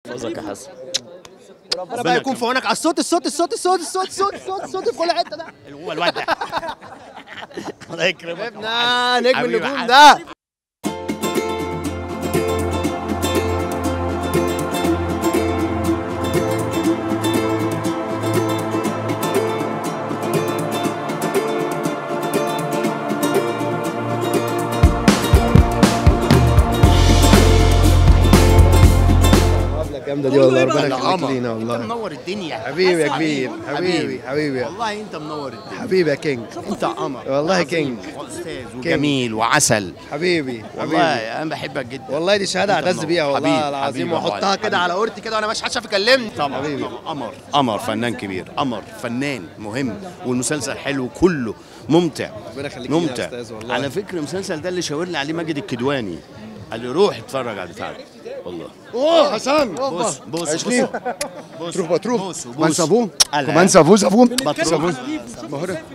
يحفظك يا حسن ربنا بقى يكون في عونك على الصوت الصوت الصوت الصوت الصوت الصوت الصوت الصوت في كل حته ده هو الواد ده الله يكرمك ابنا نجم حبيبي النجوم حسن. ده المقابلة الجامدة دي والله ربنا يا يخليك قمر لينا انت والله منور الدنيا حبيبي يا كبير حبيبي حبيبي والله انت منور الدنيا حبيبي يا كينج انت قمر والله عظيم. كينج. واستاذ وجميل وعسل حبيبي والله حبيبي انا بحبك جدا والله دي شهاده انت اعتز منور. بيها حبيبي، والله العظيم حبيبي واحطها والله، كده حبيبي. على اورتي كده وانا مش حدش يكلمني طبعا حبيبي. طبعا. قمر قمر فنان كبير قمر فنان مهم والمسلسل حلو كله ممتع ربنا يخليك لينا يا ممتع أستاذ والله. على فكره المسلسل ده اللي شاور لي عليه ماجد الكدواني قال لي روح اتفرج على البتاع ده. والله اوه حسن بص بص عشرين. بص تروح بتروح بص كمان سافون قال كمان سافون سافون بطروح ما هو ده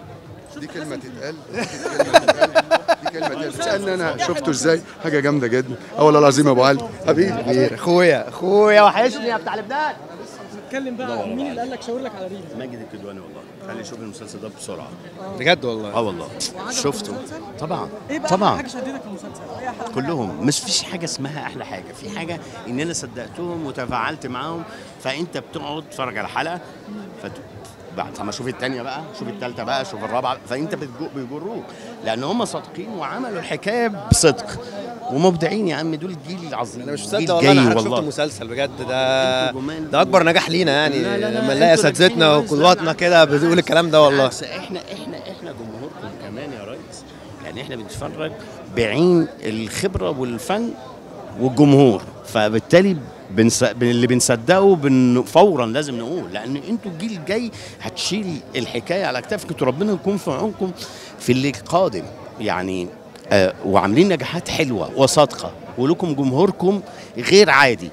دي كلمة تتقال دي كلمة تتقال دي كلمة تتقال تسألني أنا شفته إزاي حاجة جامدة جدا أه والله العظيم يا أبو علي حبيبي كبير أخويا أخويا وحشني يا بتاع لبنان اتكلم بقى مين اللي قال لك شاور لك على ريم ماجد الكدواني والله خلي يشوف المسلسل ده بسرعه بجد والله اه والله شفته طبعا ايه بقى طبعا حاجه شدتك في المسلسل اي حاجه كلهم مش فيش حاجه اسمها احلى حاجه في حاجه ان انا صدقتهم وتفاعلت معاهم فانت بتقعد تتفرج على حلقه فت... بعد ما اشوف الثانيه بقى شوف الثالثه بقى شوف الرابعه فانت بتجو- بيجروك لان هم صادقين وعملوا الحكايه بصدق ومبدعين يا عم دول الجيل العظيم انا مش جيل مصدق والله جاي انا عارف شفت والله. المسلسل بجد ده انتوا جمال. ده اكبر نجاح لينا يعني لا، لا، لا، لما انتوا نلاقي اساتذتنا ناجحين يا وقدواتنا ريس. كده بتقول الكلام ده والله بالعكس احنا احنا احنا جمهوركم كمان يا ريس يعني احنا بنتفرج بعين الخبره والفن والجمهور فبالتالي بنس... اللي بنصدقه بن... فورا لازم نقول لان انتوا الجيل الجاي هتشيل الحكايه على كتافك انتوا ربنا يكون في عونكم في اللي قادم يعني آه وعاملين نجاحات حلوه وصادقه ولكم جمهوركم غير عادي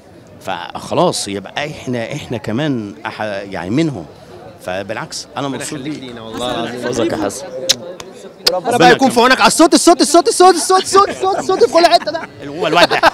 فخلاص يبقى احنا احنا كمان أح... يعني منهم فبالعكس انا ربنا مبسوط يخليك بيك لينا والله العظيم يحفظك يا حسن ربنا بقى يكون في عونك على الصوت الصوت الصوت الصوت الصوت الصوت الصوت الصوت في كل حته ده هو الواد ده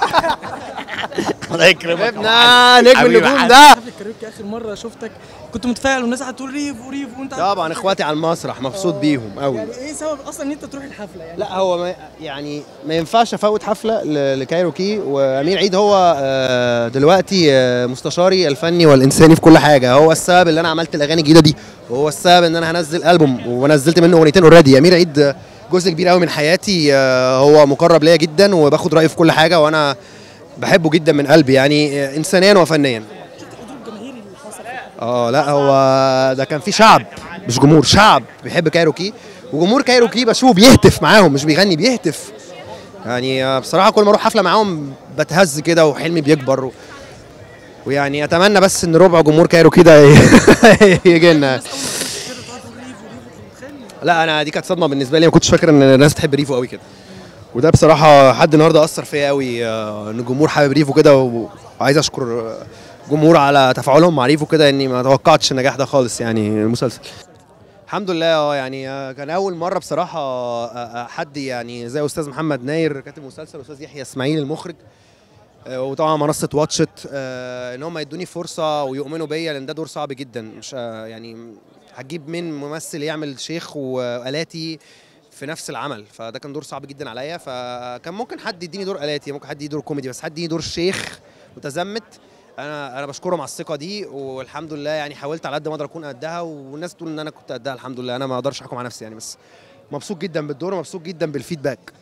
الله يكرمك ابنا نجم حبيبي النجوم حسن. ده حفله الكاريوكي اخر مره شفتك كنت متفائل والناس قاعده تقول ريف وريف وانت طبعا اخواتي على المسرح مبسوط بيهم قوي يعني ايه سبب اصلا ان انت تروح الحفله يعني لا هو ما يعني ما ينفعش افوت حفله ل- لكايروكي وامير عيد هو آه، دلوقتي آه، مستشاري الفني والانساني في كل حاجه هو السبب اللي انا عملت الاغاني الجديده دي وهو السبب ان انا هنزل البوم ونزلت منه اغنيتين اوريدي امير عيد آه، جزء كبير قوي من حياتي آه، هو مقرب ليا جدا وباخد رايه في كل حاجه وانا بحبه جدا من قلبي يعني آه، انسانيا وفنيا الحضور الجماهيري اللي حصل اه لا هو ده كان في شعب مش جمهور شعب بيحب كايروكي وجمهور كايروكي بشوفه بيهتف معاهم مش بيغني بيهتف يعني آه، بصراحه كل ما اروح حفله معاهم بتهز كده وحلمي بيكبر و... ويعني اتمنى بس ان ربع جمهور كايروكي ده يجي لنا الناس اول ما شفت كده تقعد تقول ريف وريف وتتخيل لا انا دي كانت صدمه بالنسبه لي ما كنتش فاكر ان الناس تحب ريفو قوي كده وده بصراحه حد النهارده اثر فيا قوي آه، ان الجمهور حابب ريفو كده و- وعايز اشكر آه، الجمهور على تفاعلهم مع ريفو كده اني ما توقعتش النجاح ده خالص يعني المسلسل الحمد لله اه يعني آه، كان اول مره بصراحه آه، آه، حد يعني زي استاذ محمد ناير كاتب المسلسل واستاذ يحيى اسماعيل المخرج آه، وطبعا منصه واتشت آه، ان هم يدوني فرصه ويؤمنوا بيا لان ده دور صعب جدا مش آه، يعني هتجيب من ممثل يعمل شيخ والاتي في نفس العمل فده كان دور صعب جدا عليا فكان ممكن حد يديني دور الاتي ممكن حد يديني دور كوميدي بس حد يديني دور شيخ متزمت انا انا بشكرهم على الثقه دي والحمد لله يعني حاولت على قد ما اقدر اكون قدها والناس تقول ان انا كنت قدها الحمد لله انا ما اقدرش احكم على نفسي يعني بس مبسوط جدا بالدور ومبسوط جدا بالفيدباك